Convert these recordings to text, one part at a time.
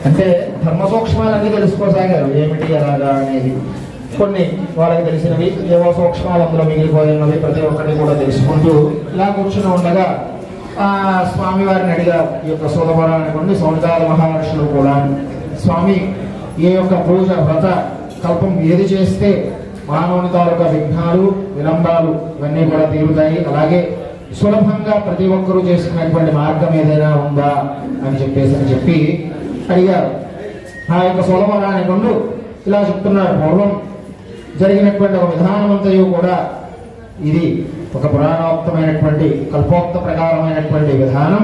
అంటే ధర్మ సూక్ష్మాలన్నీ తెలుసుకోసాగారు ఏమిటి ఎలాగా అనేది కొన్ని వాళ్ళకి తెలిసినవి ఏవో సూక్ష్మాలు అందులో మిగిలిపోయినవి ప్రతి ఒక్కటి కూడా తెలుసుకుంటూ ఇలా కూర్చుని ఉండగా ఆ స్వామి వారిని అడిగా ఈ యొక్క సోదవరాన్ని కొన్ని సౌందాల మహర్షులు కూడా స్వామి ఈ యొక్క పూజ వ్రత కల్పం ఏది చేస్తే మానవుని తాలూకా విఘ్నాలు విలంబాలు ఇవన్నీ కూడా తీరుతాయి అలాగే సులభంగా ప్రతి ఒక్కరూ చేసుకునేటువంటి మార్గం ఏదైనా ఉందా అని చెప్పేసి అని చెప్పి అడిగారు ఆ యొక్క సులభరాని కొండు ఇలా చెప్తున్నారు పూర్వం జరిగినటువంటి ఒక విధానమంతయు కూడా ఇది ఒక పురాణోక్తమైనటువంటి కల్పోక్త ప్రకారమైనటువంటి విధానం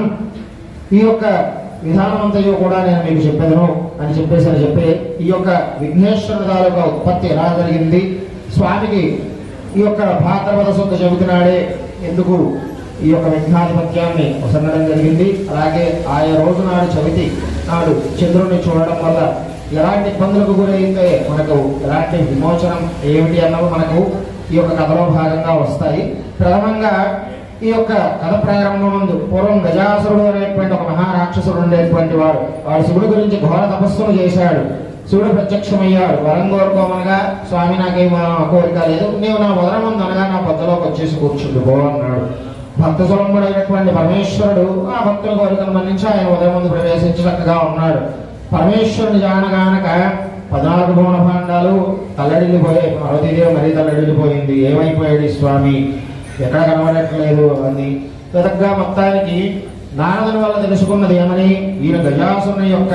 ఈ యొక్క విధానమంతయు కూడా నేను మీకు చెప్పేదను అని చెప్పేసి అని చెప్పి ఈ యొక్క విఘ్నేశ్వర తాలూకా ఉత్పత్తి ఎలా జరిగింది స్వామికి ఈ యొక్క భాద్రపద శుద్ధ చెబుతున్నాడే ఎందుకు ఈ యొక్క విఘ్నాధిపత్యాన్ని వసంగడం జరిగింది అలాగే ఆయా రోజు నాడు చవితి నాడు చంద్రుడిని చూడడం వల్ల ఎలాంటి ఇబ్బందులకు గురైతే మనకు ఎలాంటి విమోచనం ఏమిటి అన్నవి మనకు ఈ యొక్క కథలో భాగంగా వస్తాయి ప్రథమంగా ఈ యొక్క కథ ప్రారంభం ముందు పూర్వం గజాసురుడు అనేటువంటి ఒక మహారాక్షసుడు ఉండేటువంటి వాడు వాడు శివుడి గురించి ఘోర తపస్సులు చేశాడు శివుడు ప్రత్యక్షమయ్యాడు వరం కోరుకోమనగా స్వామి నాకేం కోరిక లేదు నీవు నా వదనం అనగా నా పొద్దలోకి వచ్చేసి కూర్చుండు పో అన్నాడు భక్త సులంబుడైనటువంటి పరమేశ్వరుడు ఆ భక్తుల కోరికను మన్నించి ఆయన ఉదయం ముందు ప్రవేశించి చక్కగా ఉన్నాడు పరమేశ్వరుని జానగానక పద్నాలుగు భువన భాండాలు తల్లడిల్లిపోయాయి పార్వతీదేవి మరీ తల్లడిల్లిపోయింది ఏమైపోయాడు ఈ స్వామి ఎక్కడ కనబడట్లేదు అని పెద్దగా మొత్తానికి నారదుని వల్ల తెలుసుకున్నది ఏమని ఈయన గజాసుని యొక్క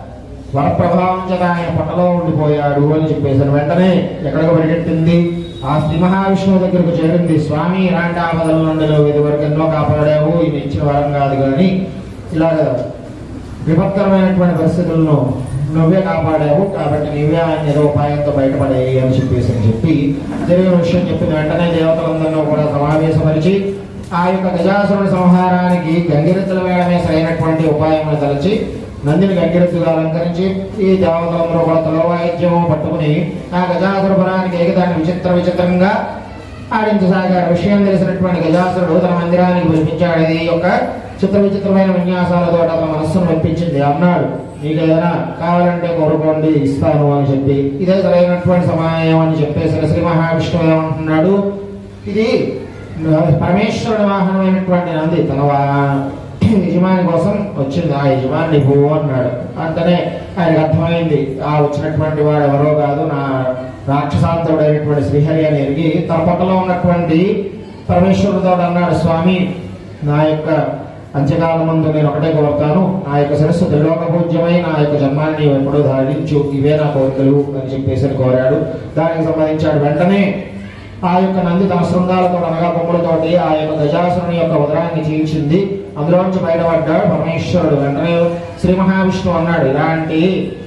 వరప్రభావం చేత ఆయన పొట్టలో ఉండిపోయాడు అని చెప్పేసి వెంటనే ఎక్కడికి పరిగెట్టింది ఆ శ్రీ మహావిష్ణువు దగ్గరకు చేరింది స్వామి ఇలాంటి ఆపదల నుండి నువ్వు ఇదివరకు ఎన్నో కాపాడావు ఇది ఇచ్చిన వరం కాదు కానీ ఇలాగ విపత్కరమైనటువంటి పరిస్థితులను నువ్వే కాపాడావు కాబట్టి నీవే ఆయన ఏదో ఉపాయంతో బయటపడేయి అని చెప్పేసి అని చెప్పి జరిగిన విషయం చెప్పిన వెంటనే దేవతలందరినీ కూడా సమావేశపరిచి ఆ యొక్క గజాసురుడి సంహారానికి గంగిరెద్దుల వేయడమే సరైనటువంటి ఉపాయం తలచి నందిని గంగిరెద్దుగా అలంకరించి ఈ దేవతలందరూ కూడా తలవాయిద్యము పట్టుకుని ఆ గజాసురపురానికి ఏకదాన్ని విచిత్ర విచిత్రంగా ఆడించసాగారు విషయం తెలిసినటువంటి గజాసురుడు తన మందిరానికి పిలిపించాడు ఇది యొక్క చిత్ర విచిత్రమైన విన్యాసాలతో అతని మనస్సును మెప్పించింది అన్నాడు మీకు ఏదైనా కావాలంటే కోరుకోండి ఇస్తాను అని చెప్పి ఇదే సరైనటువంటి సమయం అని చెప్పేసి శ్రీ మహావిష్ణువు ఏమంటున్నాడు ఇది పరమేశ్వరుడి వాహనమైనటువంటి నంది తన వా- యజమాని కోసం వచ్చింది ఆ యజమాని భూ అన్నాడు అంతనే ఆయనకు అర్థమైంది ఆ వచ్చినటువంటి వాడు ఎవరో కాదు నా రాక్షసాంతరుడైనటువంటి శ్రీహరి అని ఎరిగి తన పక్కలో ఉన్నటువంటి పరమేశ్వరుడితో అన్నాడు స్వామి నా యొక్క అంత్యకాలం ముందు నేను ఒకటే కోరుతాను నా యొక్క శిరస్సు త్రిలోక పూజ్యమై నా యొక్క జన్మాన్ని నీవు ఎప్పుడూ ధారించు ఇవే నా కోరికలు అని చెప్పేసి అని కోరాడు దానికి సంబంధించాడు వెంటనే ఆ యొక్క నంది తన శృంగాలతో అనగా కొమ్ములతోటి ఆ యొక్క గజాసురుని యొక్క ఉదరాన్ని చీల్చింది అందులోంచి బయటపడ్డాడు పరమేశ్వరుడు వెంటనే శ్రీ మహావిష్ణువు అన్నాడు ఇలాంటి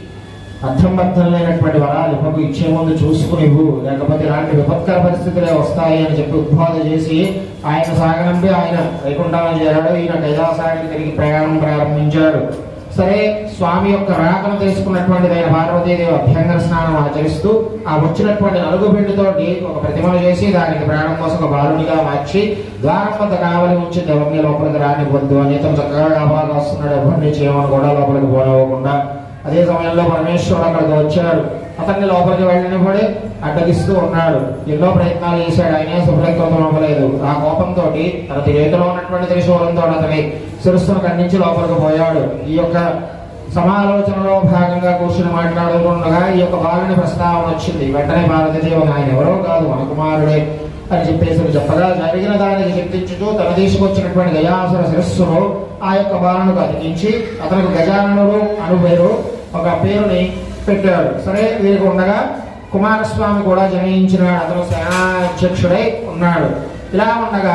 అర్థం బద్ధం లేనటువంటి వరాలు ఇవ్వకు ఇచ్చే ముందు చూసుకుని ఇవ్వు లేకపోతే ఇలాంటి విపత్కర పరిస్థితులే వస్తాయి అని చెప్పి ఉద్బోధ చేసి ఆయన సాగనంపి ఆయన వైకుంఠాన్ని చేరాడు ఈయన కైలాసానికి తిరిగి ప్రయాణం ప్రారంభించాడు సరే స్వామి యొక్క రాకను తెలుసుకున్నటువంటి ఆయన పార్వతీదేవి అభ్యంగర స్నానం ఆచరిస్తూ ఆ వచ్చినటువంటి నలుగు పిండితోటి ఒక ప్రతిమను చేసి దానికి ప్రాణం కోసం ఒక బాలునిగా మార్చి ద్వారం వద్ద కావలి ఉంచి ఎవరిని లోపలికి రానివ్వద్దు అని ఇతను చక్కగా కాపాగా వస్తున్నాడు ఎవరిని చేయమని కూడా లోపలికి పోనివ్వకుండా అదే సమయంలో పరమేశ్వరుడు అక్కడికి వచ్చాడు అతన్ని లోపలికి వెళ్ళనివ్వడే అడ్డగిస్తూ ఉన్నాడు ఎన్నో ప్రయత్నాలు చేశాడు ఆయనే శుభ్రకృతం అవ్వలేదు ఆ కోపంతో తన చేతిలో ఉన్నటువంటి త్రిశూలంతో అతని శిరస్సును ఖండించి లోపలికి పోయాడు ఈ యొక్క సమాలోచనలో భాగంగా కూర్చుని మాట్లాడుతుండగా ఈ యొక్క బాలుని ప్రస్తావన వచ్చింది వెంటనే భారతదేవం ఆయన ఎవరో కాదు మన కుమారుడే అని చెప్పేసి చెప్పగా జరిగిన దానికి చింతించుతూ తన తీసుకొచ్చినటువంటి గజాసుర శిరస్సును ఆ యొక్క బాలునికి అతికించి అతనికి గజాననుడు అను పేరు ఒక పేరుని పెట్టాడు సరే వీరికి ఉండగా కుమారస్వామి కూడా జనయించినాడు అతను సేనాధ్యక్షుడై ఉన్నాడు ఇలా ఉండగా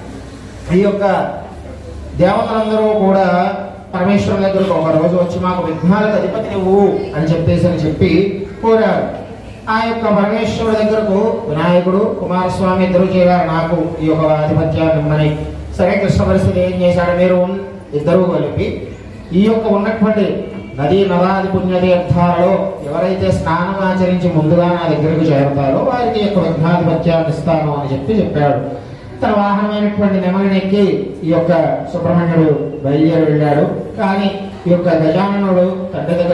ఈ యొక్క దేవతలందరూ కూడా పరమేశ్వరుని దగ్గరకు ఒక రోజు వచ్చి మాకు విఘ్నాలకు అధిపతి నువ్వు అని చెప్పేసి అని చెప్పి కోరారు ఆ యొక్క పరమేశ్వరుడి దగ్గరకు వినాయకుడు కుమారస్వామి ఇద్దరు చేరారు నాకు ఈ యొక్క ఆధిపత్యాన్ని ఇమ్మని సరే కృష్ణ పరిస్థితి ఏం చేశాడు మీరు ఉన్- ఇద్దరూ కలిపి ఈ యొక్క ఉన్నటువంటి నదీ నదాది పుణ్యతీర్థాలలో ఎవరైతే స్నానం ఆచరించి ముందుగా నా దగ్గరకు చేరతారో వారికి ఈ యొక్క విఘ్నాధిపత్యాన్ని ఇస్తాను అని చెప్పి చెప్పాడు తన వాహనమైనటువంటి నెమలిని ఎక్కి ఈ యొక్క సుబ్రహ్మణ్యుడు బయలుదేరి వెళ్ళాడు కానీ ఈ యొక్క గజాననుడు తండ్రి దగ్గరకు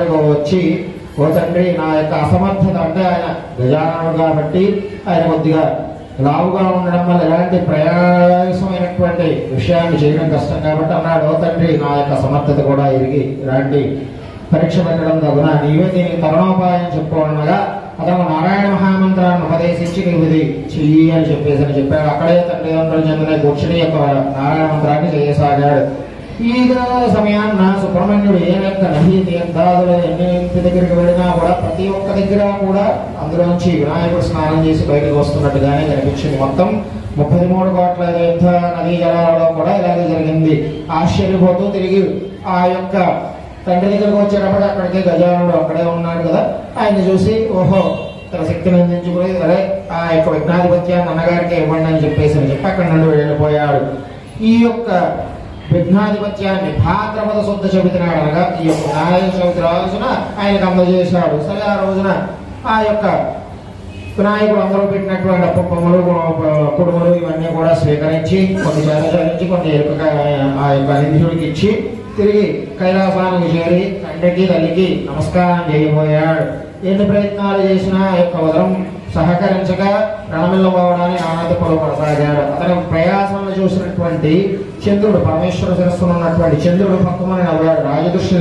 వచ్చి ఓ తండ్రి నా యొక్క అసమర్థత అంటే ఆయన గజాననుడు కాబట్టి ఆయన కొద్దిగా లావుగా ఉండడం వల్ల ఎలాంటి ప్రయాసమైనటువంటి విషయాన్ని చేయడం కష్టం కాబట్టి అన్నాడు ఓ తండ్రి నా యొక్క సమర్థత కూడా ఎరిగి ఇలాంటి పరీక్ష పెట్టడం తగున నీవే దీనికి తరుణోపాయం చెప్పు అనగా అతను నారాయణ మహామంత్రాన్ని ఉపదేశించి నీవు ఇది చెయ్యి అని చెప్పేసి అని చెప్పాడు అక్కడే తండ్రి అందరూ చెందిన కూర్చుని యొక్క నారాయణ మంత్రాన్ని చేయసాగాడు ఈ సమయాన్న సుబ్రహ్మణ్యుడు ఏ యొక్క నది తీర్థాదులు ఎన్ని ఇంటి దగ్గరికి వెళ్ళినా కూడా ప్రతి ఒక్క దగ్గర కూడా అందులోంచి వినాయకుడు స్నానం చేసి బయటకు వస్తున్నట్టుగానే కనిపించింది మొత్తం ముప్పై మూడు కోట్ల తీర్థ నదీ జలాలలో కూడా ఇలాగే జరిగింది ఆశ్చర్యపోతూ తిరిగి ఆ యొక్క తండ్రి దగ్గరకు వచ్చేటప్పుడు అక్కడికి గజానుడు అక్కడే ఉన్నాడు కదా ఆయన చూసి ఓహో తన శక్తిని అందించుకుని అరే ఆ యొక్క విఘ్నాధిపత్యాన్ని అన్నగారికి ఇవ్వండి అని చెప్పేసి అని చెప్పి అక్కడ నుండి వెళ్ళిపోయాడు ఈ యొక్క విఘ్నాధిపత్యాన్ని భాద్రపద శుద్ధ చెబుతున్నాడు అనగా ఈ యొక్క నారాయణ చవితి రోజున ఆయనకు అందజేశాడు సరే ఆ రోజున ఆ యొక్క వినాయకుడు అందరూ పెట్టినటువంటి అప్పమ్మలు కుడుములు ఇవన్నీ కూడా స్వీకరించి కొన్ని చేతచారించి కొన్ని ఎరుకగా ఆ యొక్క నిధుడికి ఇచ్చి తిరిగి కైలాసానికి చేరి తండ్రికి తల్లికి నమస్కారం చేయబోయాడు ఎన్ని ప్రయత్నాలు చేసినా ఆ యొక్క ఉదరం సహకరించక రణమిల్లబోవడానికి ఆనందపడు కొనసాగాడు అతని ప్రయాసంలో చూసినటువంటి చంద్రుడు పరమేశ్వర శిరస్సులో ఉన్నటువంటి చంద్రుడు పక్కమని నవ్వాడు రాజదృష్టి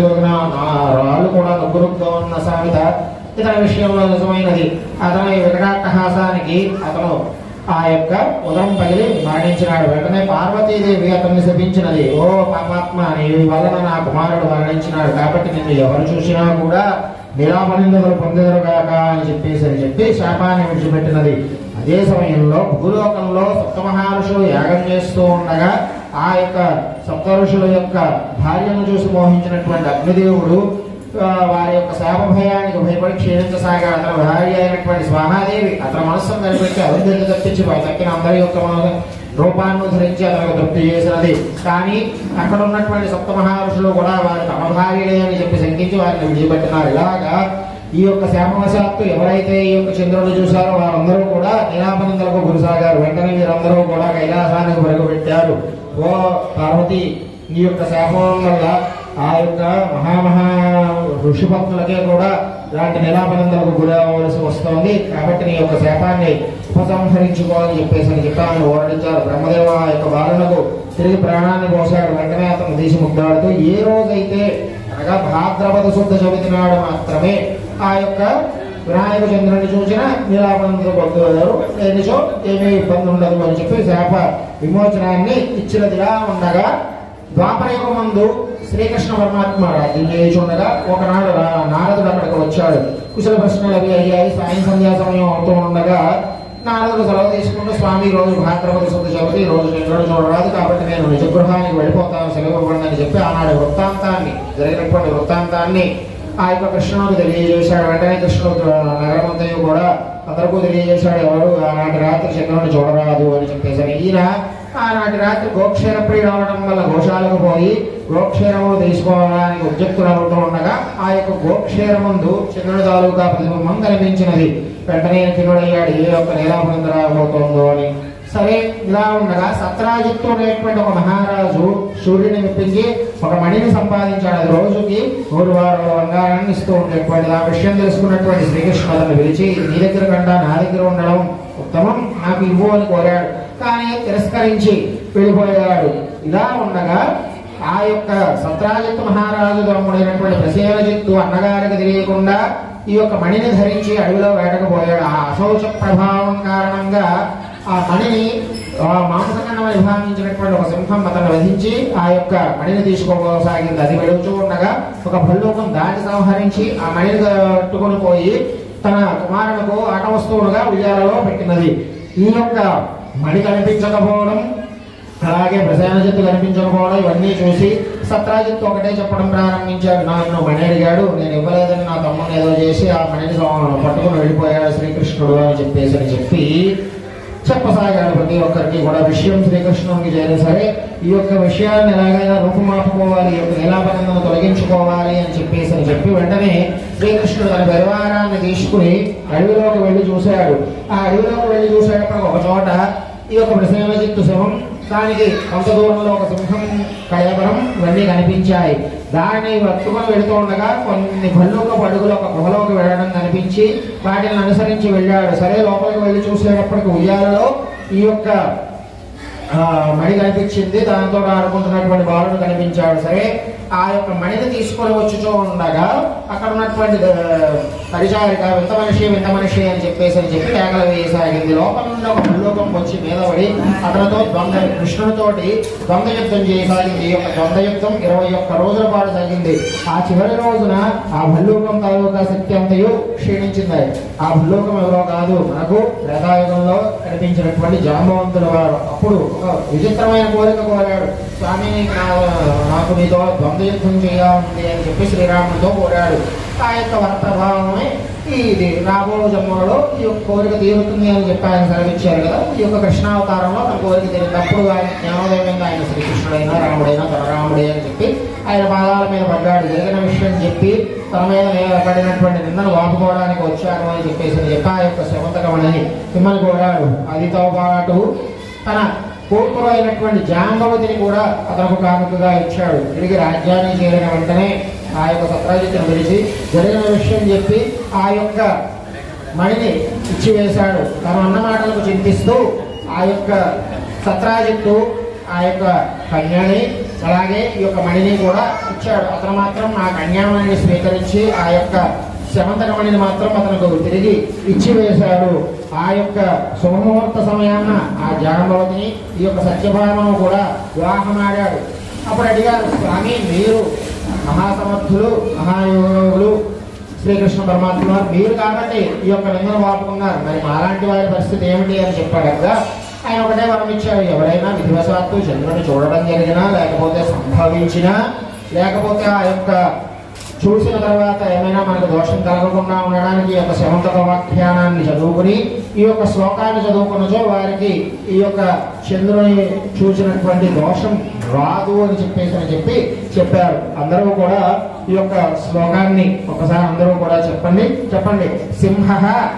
రాళ్ళు కూడా నొగ్గురుగ్గా ఉన్న సామెత ఇతని విషయంలో నిజమైనది అతని వికటాట్టహాసానికి అతను ఆ యొక్క ఉదరం పగిలి మరణించినాడు వెంటనే పార్వతీదేవి అతన్ని శపించినది ఓ పాపాత్మ నీ వలన నా కుమారుడు మరణించినాడు కాబట్టి నిన్ను ఎవరు చూసినా కూడా నిరాపనిందలు పొందెదరుగాక అని చెప్పేసి అని చెప్పి శాపాన్ని విడిచిపెట్టినది అదే సమయంలో భూలోకంలో సప్త మహర్షులు యాగం చేస్తూ ఉండగా ఆ యొక్క సప్త ఋషుల యొక్క భార్యను చూసి మోహించినటువంటి అగ్నిదేవుడు ఆ, వారి యొక్క శాప భయానికి భయపడి క్షీణించసాగాడు అతని భార్య అయినటువంటి స్వాహాదేవి అతని మనస్సును నిలబెట్టి అభివృద్ధి తప్పించి తక్కిన అందరి యొక్క మన రూపాన్ని ధరించి అతనికి తృప్తి చేసినది కానీ అక్కడ ఉన్నటువంటి సప్త మహర్షులు కూడా వారి తమ భార్యలే అని చెప్పి శంకించి వారిని విడిచిపెట్టినారు ఇలాగా ఈ యొక్క శాపవశాత్తు ఎవరైతే ఈ యొక్క చంద్రుడు చూశారో వారందరూ కూడా నీలాపనందలకు గురిసాగారు వెంటనే వీరందరూ కూడా కైలాసానికి పెట్టారు ఓ పార్వతి ఈ యొక్క శాపం వల్ల ఆ యొక్క మహామహా ఋషిభక్తులకే కూడా ఇలాంటి నిలాపనందలకు గురి అవ్వవలసి వస్తోంది కాబట్టి నీ యొక్క శాపాన్ని ఉపసంహరించుకోవాలని చెప్పేసి అని చెప్పి ఆయన ఓడించారు బ్రహ్మదేవ ఆ యొక్క బాలునకు తిరిగి ప్రాణాన్ని పోసాడు వెంటనే అతను తీసి ముద్దాడుతూ ఏ రోజైతే అనగా భాద్రపద శుద్ధ చవితి నాడు మాత్రమే ఆ యొక్క వినాయక చంద్రుని చూసిన నీలాపనందులు పొందుతారు లేనిచో ఏమీ ఇబ్బంది ఉండదు అని చెప్పి శాప విమోచనాన్ని ఇచ్చినదిగా ఉండగా ద్వాపరయుగ మందు శ్రీకృష్ణ పరమాత్మ రాజ్యం చేయుచుండగా ఒకనాడు రా- నారదుడు అక్కడికి వచ్చాడు కుశల ప్రశ్నలు అవి అయ్యాయి సాయం సంధ్యా సమయం అవుతూ ఉండగా నారదుడు సెలవు తీసుకుంటూ స్వామి ఈ రోజు భాద్రపద శుద్ధ చవితి ఈ రోజు చంద్రుడు చూడరాదు కాబట్టి నేను నిజగృహానికి వెళ్ళిపోతాను సెలవు ఇవ్వండి అని చెప్పి ఆనాడు వృత్తాంతాన్ని జరిగినటువంటి వృత్తాంతాన్ని ఆ యొక్క కృష్ణుడు తెలియజేశాడు వెంటనే కృష్ణుడు నగరమంతయు కూడా అందరికీ తెలియజేశాడు ఎవరు ఆనాటి రాత్రి చంద్రుడిని చూడరాదు అని చెప్పేసి అని. ఈయన ఆనాటి రాత్రి గోక్షేర ప్రియుడు అవడం వల్ల గోశాలకు పోయి గోక్షేరము తీసుకోవడానికి ఉద్యుక్తులు అవుతూ ఉండగా ఆ యొక్క గోక్షేరమందు చంద్రుడి తాలూకా ప్రతిబింబం కనిపించినది వెంటనే కిరుడయ్యాడు ఏ యొక్క నీలాపనంద రాబోతోందో అని సరే ఇలా ఉండగా సత్రాజిత్తు అనేటువంటి ఒక మహారాజు సూర్యుని మెప్పించి ఒక మణిని సంపాదించాడు అది రోజుకి నూరు వారు బంగారాన్ని ఇస్తూ ఉండేటువంటి ఆ విషయం తెలుసుకున్నటువంటి శ్రీకృష్ణుడు అతను పిలిచి నీ దగ్గర కంటే నా దగ్గర ఉండడం ఉత్తమం నాకు ఇవ్వు అని కోరాడు కానీ తిరస్కరించి వెళ్ళిపోయాడు ఇలా ఉండగా ఆ యొక్క సత్రాజిత్తు మహారాజు దమ్ముడైనటువంటి ప్రసేనజిత్తు అన్నగారికి తెలియకుండా ఈ యొక్క మణిని ధరించి అడవిలో వేటకపోయాడు ఆ అశౌచ ప్రభావం కారణంగా ఆ మణిని ఆ మాంసఖండం విభాగించినటువంటి ఒక సింహం అతను వధించి ఆ యొక్క మణిని తీసుకోసాగింది అది వెళుతూ ఉండగా ఒక భల్లూకం దాటి సంహరించి ఆ మణిని కట్టుకొని పోయి తన కుమారులకు ఆట వస్తువులుగా ఉయ్యాలలో పెట్టినది ఈ యొక్క మణి కనిపించకపోవడం అలాగే ప్రసేనజిత్తు కనిపించకపోవడం ఇవన్నీ చూసి సత్రాజిత్తు ఒకటే చెప్పడం ప్రారంభించాడు నన్ను మణి అడిగాడు నేను ఇవ్వలేదని నా తమ్ముని ఏదో చేసి ఆ మణిని సం- పట్టుకుని వెళ్ళిపోయాడు శ్రీకృష్ణుడు అని చెప్పేసి అని చెప్పి చెప్పసాగాడు ప్రతి ఒక్కరికి కూడా విషయం శ్రీకృష్ణునికి చేరిన సరే ఈ యొక్క విషయాన్ని ఎలాగైనా రూపుమాపుకోవాలి ఈ యొక్క నిలాపనందను తొలగించుకోవాలి అని చెప్పేసి అని చెప్పి వెంటనే శ్రీకృష్ణుడు తన పరివారాన్ని తీసుకుని అడవిలోకి వెళ్ళి చూశాడు ఆ అడవిలోకి వెళ్ళి చూసేటప్పుడు ఒక చోట ఈ యొక్క ప్రసేనజిత్తు శవం దానికి కొంత దూరంలో ఒక సింహం కయబరం ఇవన్నీ కనిపించాయి దానిని పట్టుకొని వెళుతూ ఉండగా కొన్ని భల్లూక పడుగులు ఒక గుహలోకి వెళ్ళడం కనిపించి వాటిని అనుసరించి వెళ్ళాడు సరే లోపలికి వెళ్ళి చూసేటప్పటికి ఉయ్యాలలో ఈ యొక్క ఆ, మణి కనిపించింది దాంతో ఆడుకుంటున్నటువంటి బాలుడు కనిపించాడు సరే ఆ యొక్క మణిని తీసుకొని వచ్చుచూ ఉండగా అక్కడ ఉన్నటువంటి ఆ, పరిచారిక వింత మనిషి వింత మనిషి అని చెప్పేసి అని చెప్పి కేకలు వేయసాగింది లోపల నుండి ఒక భూలోకం వచ్చి మీద పడి అతనితో ద్వంద్వ కృష్ణుడితోటి ద్వంద్వ యుద్ధం చేయసాగింది ఈ యొక్క ద్వంద్వ యుద్ధం ఇరవై ఒక్క రోజుల పాటు సాగింది ఆ చివరి రోజున ఆ భల్లూకం తాలూకా శక్తి అంతయు క్షీణించింది ఆ భల్లూకం ఎవరో కాదు మనకు త్రేతాయుగంలో కనిపించినటువంటి జాంబవంతుడు వారు అప్పుడు ఒక విచిత్రమైన కోరిక కోరాడు స్వామి నా- నాకు మీతో ద్వంద్వ యుద్ధం చేయాలి అని చెప్పి శ్రీరాముడితో కోరాడు ఆ యొక్క వర్తభావమే ఇది రాబో జన్మలో ఈ యొక్క కోరిక తీరుతుంది అని చెప్పి ఆయన సెలవిచ్చారు కదా ఈ యొక్క కృష్ణావతారంలో తన కోరిక తీరింది అప్పుడు ఆయన జ్ఞానోదయంగా ఆయన శ్రీకృష్ణుడైనా రాముడైనా తలరాముడే అని చెప్పి ఆయన పాదాల మీద పడ్డాడు జరిగిన విషయం చెప్పి తన మీద నే- పడినటువంటి నిందను వాపుకోవడానికి వచ్చాను అని చెప్పేసి అని చెప్పి ఆ యొక్క శవంతకమని మిమ్మల్ని కోరాడు అదితో పాటు తన కూతురు అయినటువంటి జాంబవతిని కూడా అతనికి కానుకగా ఇచ్చాడు తిరిగి రాజ్యానికి చేరిన వెంటనే ఆ యొక్క సత్రాజిత్తును పిలిచి జరిగిన విషయం చెప్పి ఆ యొక్క మణిని ఇచ్చివేశాడు తను అన్న మాటలకు చింతిస్తూ ఆ యొక్క సత్రాజిత్తు ఆ యొక్క కన్యని అలాగే ఈ యొక్క మణిని కూడా ఇచ్చాడు అతను మాత్రం ఆ కన్యామణిని స్వీకరించి ఆ యొక్క శమంతకమణిని మాత్రం అతనికి తిరిగి ఇచ్చివేశాడు ఆ యొక్క శుభముహూర్త సమయాన ఆ జాంబవతిని ఈ యొక్క సత్యభామను కూడా వివాహమాడాడు అప్పుడు అడిగారు స్వామి మీరు మహాసమర్థులు మహాయోగులు శ్రీకృష్ణ పరమాత్మ వారు మీరు కాబట్టి ఈ యొక్క నిందను వాపుకున్నారు మరి మాలాంటి వారి పరిస్థితి ఏమిటి అని చెప్పాడు కదా ఆయన ఒకటే వరం ఇచ్చాడు ఎవరైనా విధివశాత్తు చంద్రుని చూడడం జరిగినా లేకపోతే సంభవించినా లేకపోతే ఆ యొక్క చూసిన తర్వాత ఏమైనా మనకు దోషం కలగకుండా ఉండడానికి ఈ యొక్క శమంతక వ్యాఖ్యానాన్ని చదువుకుని ఈ యొక్క శ్లోకాన్ని చదువుకున్నచో వారికి ఈ యొక్క చంద్రుని చూసినటువంటి దోషం రాదు అని చెప్పేసి అని చెప్పి చెప్పారు అందరూ కూడా ఈ యొక్క శ్లోకాన్ని ఒకసారి అందరూ కూడా చెప్పండి చెప్పండి సింహ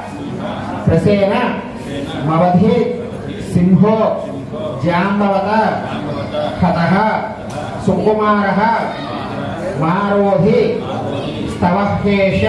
ప్రసేన మవధి సింహో జాంబవత హత సుకుమార మారోధి స్తవహేష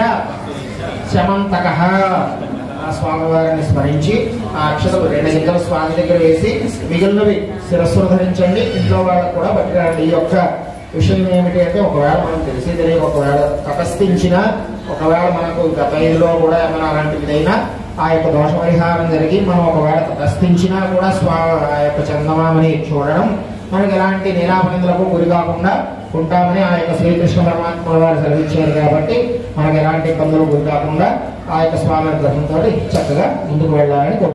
శమంతక ఆ స్వామివారిని స్మరించి ఆ అక్షతలు రెండు గింజలు స్వామి దగ్గర వేసి మిగిలినవి శిరస్సును ధరించండి ఇంట్లో వాళ్ళకు కూడా పట్టుకురండి ఈ యొక్క విషయం ఏమిటి అంటే ఒకవేళ మనం తెలిసి తెలియక ఒకవేళ తటస్థించినా ఒకవేళ మనకు గత ఐదులో కూడా ఏమైనా అలాంటిదైనా ఆ యొక్క దోష పరిహారం జరిగి మనం ఒకవేళ తటస్థించినా కూడా స్వామి ఆ యొక్క చందమామని చూడడం మనకి ఎలాంటి నిరాపనిందులకు గురి కాకుండా ఉంటామని ఆ యొక్క శ్రీకృష్ణ పరమాత్మ వారు సెలవిచ్చారు కాబట్టి మనకి ఎలాంటి ఇబ్బందులు గురి కాకుండా ఆ యొక్క స్వామి అనుగ్రహంతో చక్కగా ముందుకు వెళ్ళాలని కోరు-